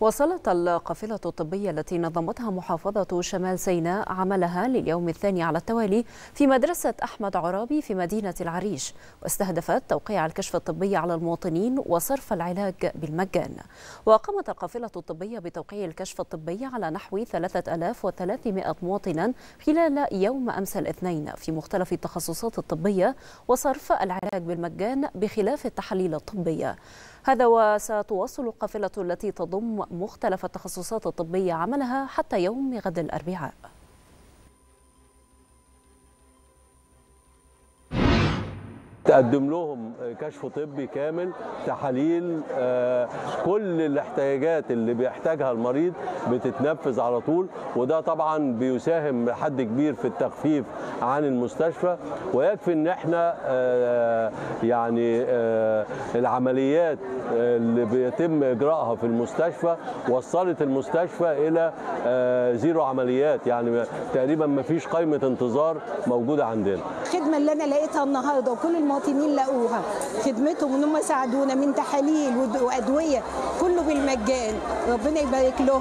واصلت القافلة الطبية التي نظمتها محافظة شمال سيناء عملها لليوم الثاني على التوالي في مدرسة أحمد عرابي في مدينة العريش واستهدفت توقيع الكشف الطبي على المواطنين وصرف العلاج بالمجان وقامت القافلة الطبية بتوقيع الكشف الطبي على نحو 3300 مواطنا خلال يوم أمس الاثنين في مختلف التخصصات الطبية وصرف العلاج بالمجان بخلاف التحاليل الطبية هذا وستواصل القافلة التي تضم مختلف التخصصات الطبية عملها حتى يوم غد الأربعاء تقدم لهم كشف طبي كامل تحاليل آه، كل الاحتياجات اللي بيحتاجها المريض بتتنفذ على طول وده طبعا بيساهم بحد كبير في التخفيف عن المستشفى ويكفي ان احنا آه، يعني آه، العمليات اللي بيتم اجراءها في المستشفى وصلت المستشفى الى زيرو عمليات يعني تقريبا ما فيش قائمه انتظار موجوده عندنا الخدمه اللي انا لقيتها النهارده وكل المواطنين لقوها خدمتهم ان هم ساعدونا من تحاليل وادويه كله بالمجان ربنا يبارك لهم